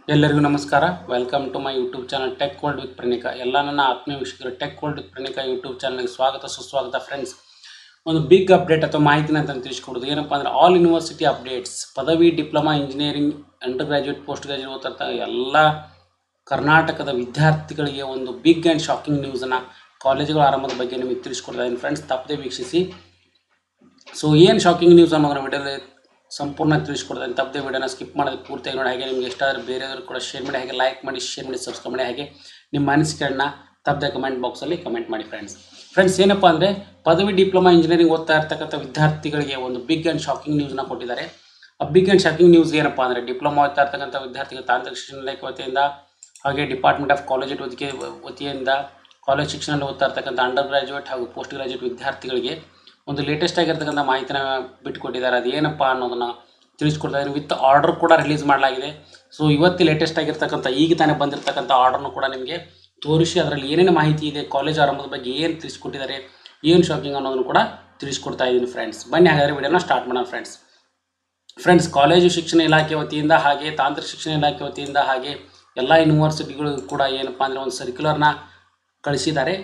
ಎಲ್ಲರಿಗೂ ನಮಸ್ಕಾರ welcome to my YouTube channel tech world with Praneeka ಎಲ್ಲ ನನ್ನ ಆತ್ಮೀಯ ವೀಕ್ಷಕರು tech world with Praneeka YouTube ಚಾನಲ್ಗೆ ಸ್ವಾಗತ ಸುಸ್ವಾಗತ ಫ್ರೆಂಡ್ಸ್ ಒಂದು ಬಿಗ್ ಅಪ್ಡೇಟ್ ಅಥವಾ ಮಾಹಿತಿನ ಅಂತ ತಿಳಿಸ್ಕೊಡೋದು ಏನಪ್ಪ ಅಂದರೆ ಆಲ್ ಯೂನಿವರ್ಸಿಟಿ ಅಪ್ಡೇಟ್ಸ್ ಪದವಿ diploma engineering undergraduate postgraduate ಓದ್ತಿರ್ತ ಎಲ್ಲ ಕರ್ನಾಟಕದ ವಿದ್ಯಾರ್ಥಿಗಳಿಗೆ ಒಂದು ಬಿಗ್ ಆ್ಯಂಡ್ ಶಾಕಿಂಗ್ ನ್ಯೂಸನ್ನು ಕಾಲೇಜುಗಳ ಆರಂಭದ ಬಗ್ಗೆ ನಿಮಗೆ ತಿಳಿಸ್ಕೊಡ್ತಾ ಇದ್ದೀನಿ ಫ್ರೆಂಡ್ಸ್ ತಪ್ಪದೆ ವೀಕ್ಷಿಸಿ ಸೊ ಏನು ಶಾಕಿಂಗ್ ನ್ಯೂಸ್ ಅನ್ನೋದನ್ನ ವಿಡಿಯೋದಲ್ಲಿ ಸಂಪೂರ್ಣ ತಿಳಿಸ್ಕೊಡ್ತೀನಿ ತಪ್ಪದೆ ವಿಡಿಯೋನ ಸ್ಕಿಪ್ ಮಾಡೋದು ಪೂರ್ತಿಯಾಗಿ ನೋಡಿ ಹಾಗೆ ನಿಮ್ಗೆ ಎಷ್ಟಾದರೂ ಬೇರೆಯವರು ಕೂಡ ಶೇರ್ ಮಾಡಿ ಹಾಗೆ ಲೈಕ್ ಮಾಡಿ ಶೇರ್ ಮಾಡಿ ಸಬ್ಸ್ಕ್ರೈಬ್ ಮಾಡಿ ಹಾಗೆ ನಿಮ್ಮ ಅನಿಸಿಕೆಗಳನ್ನ ತಪ್ಪದೆ ಕಮೆಂಟ್ ಬಾಕ್ಸಲ್ಲಿ ಕಮೆಂಟ್ ಮಾಡಿ ಫ್ರೆಂಡ್ಸ್ ಫ್ರೆಂಡ್ಸ್ ಏನಪ್ಪ ಅಂದರೆ ಪದವಿ ಡಿಪ್ಲೊಮಾ ಇಂಜಿನಿಯರಿಂಗ್ ಓದ್ತಾ ಇರ್ತಕ್ಕಂಥ ವಿದ್ಯಾರ್ಥಿಗಳಿಗೆ ಒಂದು ಬಿಗ್ ಆ್ಯಂಡ್ ಶಾಕಿಂಗ್ ನ್ಯೂಸ್ನ ಕೊಟ್ಟಿದ್ದಾರೆ ಆ ಬಿಗ್ ಆ್ಯಂಡ್ ಶಾಕಿಂಗ್ ನ್ಯೂಸ್ ಏನಪ್ಪ ಅಂದರೆ ಡಿಪ್ಲೊಮಾ ಓದ್ತಾ ಇರ್ತಕ್ಕಂಥ ವಿದ್ಯಾರ್ಥಿಗಳು ತಾಂತ್ರಿಕ ಶಿಕ್ಷಣ ಇಲಾಖೆ ವತಿಯಿಂದ ಹಾಗೆ ಡಿಪಾರ್ಟ್ಮೆಂಟ್ ಆಫ್ ಕಾಲೇಜ್ ವತಿಕೆ ವತಿಯಿಂದ ಕಾಲೇಜ್ ಶಿಕ್ಷಣದಲ್ಲಿ ಓದ್ತಾ ಇರ್ತಕ್ಕಂಥ ಅಂಡರ್ ಗ್ರಾಜ್ಯುಯೇಟ್ ಹಾಗೂ ಪೋಸ್ಟ್ ಗ್ರಾಜ್ಯುಯೇಟ್ ವಿದ್ಯಾರ್ಥಿಗಳಿಗೆ ಒಂದು ಲೇಟೆಸ್ಟ್ ಆಗಿರ್ತಕ್ಕಂಥ ಮಾಹಿತಿನ ಬಿಟ್ಟುಕೊಟ್ಟಿದ್ದಾರೆ ಅದು ಏನಪ್ಪ ಅನ್ನೋದನ್ನು ತಿಳಿಸ್ಕೊಡ್ತಾ ಇದ್ದೀನಿ ವಿತ್ ಆರ್ಡರ್ ಕೂಡ ರಿಲೀಸ್ ಮಾಡಲಾಗಿದೆ ಸೊ ಇವತ್ತು ಲೇಟೆಸ್ಟ್ ಆಗಿರ್ತಕ್ಕಂಥ ಈಗ ತಾನೇ ಬಂದಿರತಕ್ಕಂಥ ಆರ್ಡರ್ನು ಕೂಡ ನಿಮಗೆ ತೋರಿಸಿ ಅದರಲ್ಲಿ ಏನೇನು ಮಾಹಿತಿ ಇದೆ ಕಾಲೇಜ್ ಆರಂಭದ ಬಗ್ಗೆ ಏನು ತಿಳಿಸ್ಕೊಟ್ಟಿದ್ದಾರೆ ಏನು ಶಾಕಿಂಗ್ ಅನ್ನೋದನ್ನು ಕೂಡ ತಿಳಿಸ್ಕೊಡ್ತಾ ಇದ್ದೀನಿ ಫ್ರೆಂಡ್ಸ್ ಬನ್ನಿ ಹಾಗಾದರೆ ವಿಡಿಯೋನ ಸ್ಟಾರ್ಟ್ ಮಾಡೋಣ ಫ್ರೆಂಡ್ಸ್ ಫ್ರೆಂಡ್ಸ್ ಕಾಲೇಜು ಶಿಕ್ಷಣ ಇಲಾಖೆ ವತಿಯಿಂದ ಹಾಗೆ ತಾಂತ್ರಿಕ ಶಿಕ್ಷಣ ಇಲಾಖೆ ವತಿಯಿಂದ ಹಾಗೆ ಎಲ್ಲ ಯೂನಿವರ್ಸಿಟಿಗಳು ಕೂಡ ಏನಪ್ಪ ಅಂದರೆ ಒಂದು ಸರ್ಕ್ಯುಲರ್ನ ಕಳಿಸಿದ್ದಾರೆ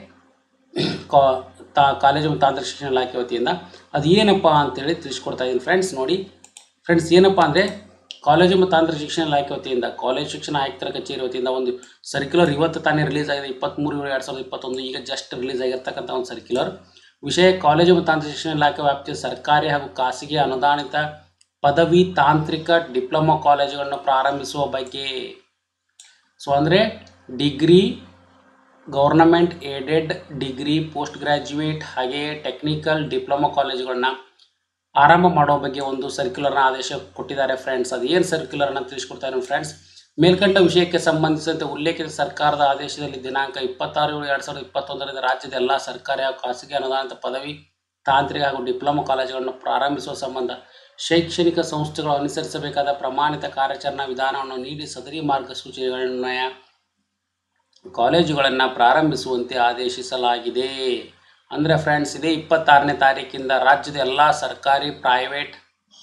ಕಾ ತಾ ಕಾಲೇಜು ಮತ್ತು ತಾಂತ್ರಿಕ ಶಿಕ್ಷಣ ಇಲಾಖೆ ವತಿಯಿಂದ ಅದು ಏನಪ್ಪ ಅಂತೇಳಿ ತಿಳಿಸ್ಕೊಡ್ತಾ ಇದ್ದೀನಿ ಫ್ರೆಂಡ್ಸ್ ನೋಡಿ ಫ್ರೆಂಡ್ಸ್ ಏನಪ್ಪ ಅಂದರೆ ಕಾಲೇಜು ಮತ್ತು ತಾಂತ್ರಿಕ ಶಿಕ್ಷಣ ಇಲಾಖೆ ವತಿಯಿಂದ ಕಾಲೇಜು ಶಿಕ್ಷಣ ಆಯುಕ್ತರ ಕಚೇರಿ ವತಿಯಿಂದ ಒಂದು ಸರ್ಕ್ಯುಲರ್ ಇವತ್ತು ತಾನೇ ರಿಲೀಸ್ ಆಗಿದೆ ಇಪ್ಪತ್ತ್ಮೂರು ಏಳು ಎರಡು ಸಾವಿರದ ಇಪ್ಪತ್ತೊಂದು ಈಗ ಜಸ್ಟ್ ರಿಲೀಸ್ ಆಗಿರ್ತಕ್ಕಂಥ ಒಂದು ಸರ್ಕ್ಯುಲರ್ ವಿಷಯ ಕಾಲೇಜು ಮತ್ತು ತಾಂತ್ರಿಕ ಶಿಕ್ಷಣ ಇಲಾಖೆ ವ್ಯಾಪ್ತಿಯ ಸರ್ಕಾರಿ ಹಾಗೂ ಖಾಸಗಿ ಅನುದಾನಿತ ಪದವಿ ತಾಂತ್ರಿಕ ಡಿಪ್ಲೊಮಾ ಕಾಲೇಜುಗಳನ್ನು ಪ್ರಾರಂಭಿಸುವ ಬಗ್ಗೆ ಸೊ ಅಂದರೆ degree government aided degree postgraduate ಹಾಗೆ ಟೆಕ್ನಿಕಲ್ ಡಿಪ್ಲೊಮಾ ಕಾಲೇಜುಗಳನ್ನ ಆರಂಭ ಮಾಡೋ ಬಗ್ಗೆ ಒಂದು ಸರ್ಕ್ಯುಲರ್ನ ಆದೇಶ ಕೊಟ್ಟಿದ್ದಾರೆ ಫ್ರೆಂಡ್ಸ್ ಅದು ಏನು ಸರ್ಕ್ಯುಲರ್ನ ತಿಳಿಸ್ಕೊಡ್ತಾ ಇದ್ದೀನಿ ಫ್ರೆಂಡ್ಸ್ ಮೇಲ್ಕಂಡ ವಿಷಯಕ್ಕೆ ಸಂಬಂಧಿಸಿದಂತೆ ಉಲ್ಲೇಖಿತ ಸರ್ಕಾರದ ಆದೇಶದಲ್ಲಿ ದಿನಾಂಕ ಇಪ್ಪತ್ತಾರು ಏಳು ಎರಡು ಸಾವಿರದ ಇಪ್ಪತ್ತೊಂದರಿಂದ ರಾಜ್ಯದ ಎಲ್ಲ ಸರ್ಕಾರಿ ಹಾಗೂ ಖಾಸಗಿ ಅನುದಾನಿತ ಪದವಿ ತಾಂತ್ರಿಕ ಹಾಗೂ ಡಿಪ್ಲೊಮಾ ಕಾಲೇಜುಗಳನ್ನು ಪ್ರಾರಂಭಿಸುವ ಸಂಬಂಧ ಶೈಕ್ಷಣಿಕ ಸಂಸ್ಥೆಗಳು ಅನುಸರಿಸಬೇಕಾದ ಪ್ರಮಾಣಿತ ಕಾರ್ಯಾಚರಣಾ ವಿಧಾನವನ್ನು ನೀಡಿ ಸದರಿ ಮಾರ್ಗಸೂಚಿಗಳನ್ವಯ ಕಾಲೇಜುಗಳನ್ನು ಪ್ರಾರಂಭಿಸುವಂತೆ ಆದೇಶಿಸಲಾಗಿದೆ ಅಂದರೆ ಫ್ರೆಂಡ್ಸ್ ಇದೇ ಇಪ್ಪತ್ತಾರನೇ ತಾರೀಕಿಂದ ರಾಜ್ಯದ ಎಲ್ಲ ಸರ್ಕಾರಿ private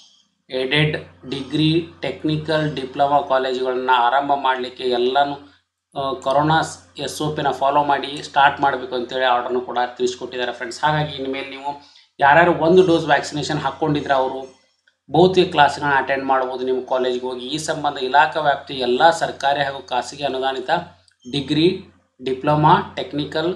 aided degree technical diploma ಕಾಲೇಜುಗಳನ್ನು ಆರಂಭ ಮಾಡಲಿಕ್ಕೆ ಎಲ್ಲನೂ ಆ, ಕೊರೋನಾ ಎಸ್ ಒ ಪಿನ ಫಾಲೋ ಮಾಡಿ ಸ್ಟಾರ್ಟ್ ಮಾಡಬೇಕು ಅಂತೇಳಿ ಆರ್ಡರ್ನು ಕೂಡ ತಿಳಿಸ್ಕೊಟ್ಟಿದ್ದಾರೆ ಫ್ರೆಂಡ್ಸ್ ಹಾಗಾಗಿ ಇನ್ಮೇಲೆ ನೀವು ಯಾರ್ಯಾರು ಒಂದು ಡೋಸ್ ವ್ಯಾಕ್ಸಿನೇಷನ್ ಹಾಕ್ಕೊಂಡಿದ್ರೆ ಅವರು ಭೌತಿಕ ಕ್ಲಾಸ್ಗಳನ್ನ ಅಟೆಂಡ್ ಮಾಡ್ಬೋದು ನಿಮ್ಮ ಕಾಲೇಜ್ಗೆ ಹೋಗಿ ಈ ಸಂಬಂಧ ಇಲಾಖಾ ವ್ಯಾಪ್ತಿ ಎಲ್ಲ ಸರ್ಕಾರಿ ಹಾಗೂ ಖಾಸಗಿ ಅನುದಾನಿತ degree diploma technical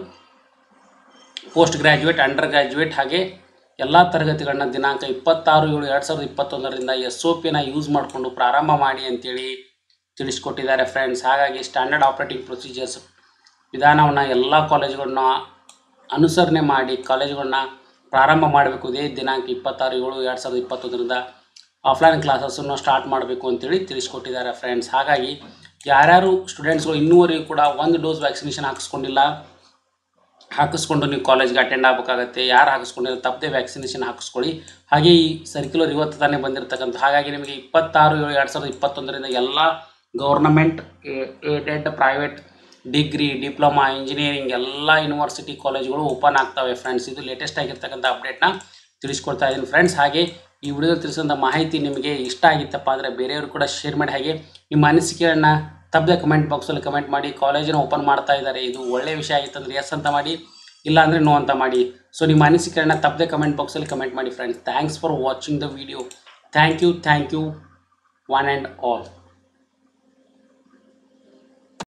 postgraduate undergraduate ಹಾಗೆ ಎಲ್ಲ ತರಗತಿಗಳನ್ನ ದಿನಾಂಕ ಇಪ್ಪತ್ತಾರು ಏಳು ಎರಡು ಸಾವಿರದ ಇಪ್ಪತ್ತೊಂದರಿಂದ ಎಸ್ ಒ ಪಿನ ಯೂಸ್ ಮಾಡಿಕೊಂಡು ಪ್ರಾರಂಭ ಮಾಡಿ ಅಂತೇಳಿ ತಿಳಿಸ್ಕೊಟ್ಟಿದ್ದಾರೆ ಫ್ರೆಂಡ್ಸ್ ಹಾಗಾಗಿ ಸ್ಟ್ಯಾಂಡರ್ಡ್ ಆಪ್ರೇಟಿಂಗ್ ಪ್ರೊಸೀಜರ್ಸ್ ವಿಧಾನವನ್ನು ಎಲ್ಲ ಕಾಲೇಜುಗಳನ್ನ ಅನುಸರಣೆ ಮಾಡಿ ಕಾಲೇಜುಗಳನ್ನ ಪ್ರಾರಂಭ ಮಾಡಬೇಕು ಇದೇ ದಿನಾಂಕ ಇಪ್ಪತ್ತಾರು ಏಳು ಎರಡು ಸಾವಿರದ ಇಪ್ಪತ್ತೊಂದರಿಂದ ಆಫ್ಲೈನ್ ಕ್ಲಾಸಸ್ಸನ್ನು ಸ್ಟಾರ್ಟ್ ಮಾಡಬೇಕು ಅಂತೇಳಿ ತಿಳಿಸ್ಕೊಟ್ಟಿದ್ದಾರೆ ಫ್ರೆಂಡ್ಸ್ ಹಾಗಾಗಿ ಯಾರ್ಯಾರು ಸ್ಟೂಡೆಂಟ್ಸ್ಗಳು ಇನ್ನೂವರೆಗೂ ಕೂಡ ಒಂದು ಡೋಸ್ ವ್ಯಾಕ್ಸಿನೇಷನ್ ಹಾಕಿಸ್ಕೊಂಡಿಲ್ಲ ಹಾಕಿಸ್ಕೊಂಡು ನೀವು ಕಾಲೇಜ್ಗೆ ಅಟೆಂಡ್ ಆಗಬೇಕಾಗತ್ತೆ ಯಾರು ಹಾಕಿಸ್ಕೊಂಡಿಲ್ಲ ತಪ್ಪದೆ ವ್ಯಾಕ್ಸಿನೇಷನ್ ಹಾಕಿಸ್ಕೊಳ್ಳಿ ಹಾಗೆ ಈ ಸರ್ಕ್ಯುಲರ್ ಇವತ್ತು ತಾನೇ ಬಂದಿರತಕ್ಕಂಥ ಹಾಗಾಗಿ ನಿಮಗೆ ಇಪ್ಪತ್ತಾರು ಏಳು ಎರಡು ಸಾವಿರದ ಇಪ್ಪತ್ತೊಂದರಿಂದ ಎಲ್ಲ government aided private degree diploma engineering ಎಲ್ಲ ಯೂನಿವರ್ಸಿಟಿ ಕಾಲೇಜುಗಳು ಓಪನ್ ಆಗ್ತವೆ ಫ್ರೆಂಡ್ಸ್ ಇದು ಲೇಟೆಸ್ಟ್ ಆಗಿರ್ತಕ್ಕಂಥ ಅಪ್ಡೇಟ್ನ ತಿಳಿಸ್ಕೊಡ್ತಾ ಇದ್ದೀನಿ ಫ್ರೆಂಡ್ಸ್ ಹಾಗೆ ಈ ವಿಡಿಯೋದಲ್ಲಿ ತಿಳಿಸಿದಂಥ ಮಾಹಿತಿ ನಿಮಗೆ ಇಷ್ಟ ಆಗಿತ್ತಪ್ಪ ಅಂದರೆ ಬೇರೆಯವರು ಕೂಡ ಶೇರ್ ಮಾಡಿ ಹಾಗೆ ನಿಮ್ಮ ಅನಿಸಿಕೆಗಳನ್ನ ತಪ್ಪದೆ ಕಮೆಂಟ್ ಬಾಕ್ಸಲ್ಲಿ ಕಮೆಂಟ್ ಮಾಡಿ ಕಾಲೇಜನ್ನು ಓಪನ್ ಮಾಡ್ತಾ ಇದ್ದಾರೆ ಇದು ಒಳ್ಳೆಯ ವಿಷಯ ಆಗಿತ್ತಂದ್ರೆ ಎಸ್ ಅಂತ ಮಾಡಿ ಇಲ್ಲ ಅಂದರೆ ನೋ ಅಂತ ಮಾಡಿ ಸೊ ನಿಮ್ಮ ಅನಿಸಿಕೆಗಳನ್ನ ತಪ್ಪದೆ ಕಮೆಂಟ್ ಬಾಕ್ಸಲ್ಲಿ ಕಮೆಂಟ್ ಮಾಡಿ friends thanks for watching the video thank you thank you one and all